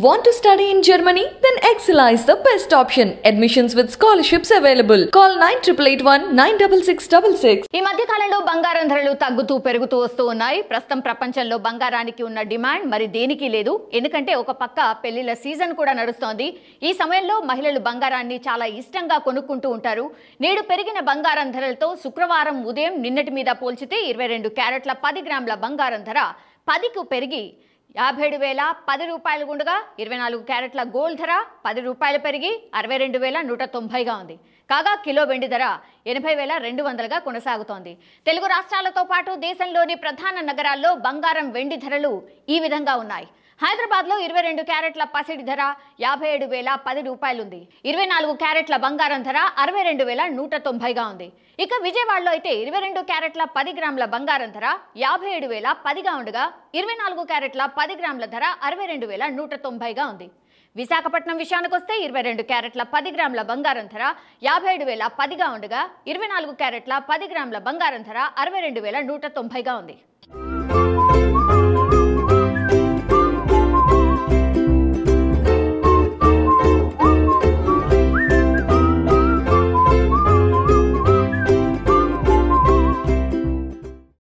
Want to study in Germany? Then Excella is the best option. Admissions with scholarships available. Call 9881 96666. ఈ మధ్య కాలంలో బంగారం ధరలు తగ్గుతూ పెరుగుతూ వస్తూ ఉన్నాయి ప్రస్తుతం ప్రపంచంలో బంగారానికి ఉన్న డిమాండ్ మరి దేనికి లేదు ఎందుకంటే ఒక పక్క పెళ్లిళ్ళ సీజన్ కూడా నడుస్తోంది ఈ సమయంలో మహిళలు బంగారాన్ని చాలా ఇష్టంగా కొనుక్కుంటూ ఉంటారు నేడు పెరిగిన బంగారం ధరలతో శుక్రవారం ఉదయం నిన్నటి మీద పోల్చితే ఇరవై రెండు క్యారెట్ల పది గ్రాముల బంగారం ధర పదికు పెరిగి యాభై ఏడు వేల పది రూపాయలు గుండగా ఇరవై నాలుగు క్యారెట్ల గోల్డ్ ధర పది రూపాయలు పెరిగి అరవై రెండు వేల నూట తొంభైగా ఉంది కాగా కిలో వెండి ధర ఎనభై వేల రెండు వందలుగా కొనసాగుతోంది తెలుగు రాష్ట్రాలతో పాటు దేశంలోని ప్రధాన నగరాల్లో బంగారం వెండి ధరలు ఈ విధంగా ఉన్నాయి హైదరాబాద్లో ఇరవై రెండు క్యారెట్ల పసిడి ధర యాభై ఏడు వేల పది రూపాయలుంది ఇరవై నాలుగు క్యారెట్ల బంగారం ధర అరవై రెండు వేల నూట తొంభైగా ఉంది ఇక విజయవాడలో అయితే ఇరవై రెండు క్యారెట్ల పది గ్రాముల బంగారం ధర యాభై ఏడు వేల పదిగా ఉండగా ఇరవై నాలుగు క్యారెట్ల పది గ్రాముల ధర అరవై రెండు వేల నూట తొంభైగా ఉంది విశాఖపట్నం విషయానికొస్తే ఇరవై రెండు క్యారెట్ల పది గ్రాముల బంగారం ధర యాభై ఏడు వేల పదిగా ఉండగా ఇరవై నాలుగు క్యారెట్ల పది గ్రాముల బంగారం ధర అరవై రెండు వేల నూట తొంభైగా ఉంది